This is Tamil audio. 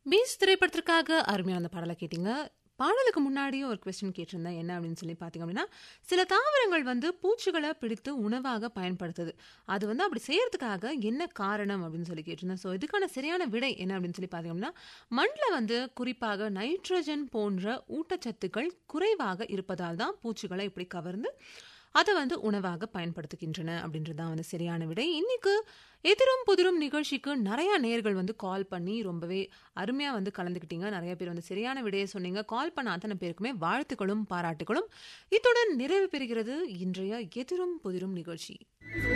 பீஸ் திரைப்படத்திற்காக அருமையான அந்த பாடலை கேட்டீங்க பாடலுக்கு முன்னாடியும் ஒரு கொஸ்டின் கேட்டிருந்தேன் என்ன அப்படின்னு சொல்லி பார்த்தீங்க அப்படின்னா சில தாவரங்கள் வந்து பூச்சிகளை பிடித்து உணவாக பயன்படுத்துது அது வந்து அப்படி செய்யறதுக்காக என்ன காரணம் அப்படின்னு சொல்லி கேட்டிருந்தேன் ஸோ இதுக்கான சரியான விடை என்ன அப்படின்னு சொல்லி பார்த்தீங்க அப்படின்னா மண்ணில் வந்து குறிப்பாக நைட்ரஜன் போன்ற ஊட்டச்சத்துக்கள் குறைவாக இருப்பதால் தான் பூச்சிகளை இப்படி கவர்ந்து அதை வந்து உணவாக பயன்படுத்துகின்றன அப்படின்றது தான் வந்து சரியான விடை இன்னைக்கு எதிரும் புதிரும் நிகழ்ச்சிக்கு நிறைய நேர்கள் வந்து கால் பண்ணி ரொம்பவே அருமையாக வந்து கலந்துக்கிட்டீங்க நிறைய பேர் வந்து சரியான விடையை சொன்னீங்க கால் பண்ண அத்தனை பேருக்குமே வாழ்த்துக்களும் பாராட்டுகளும் இத்துடன் நிறைவு பெறுகிறது இன்றைய எதிரும் புதிரும் நிகழ்ச்சி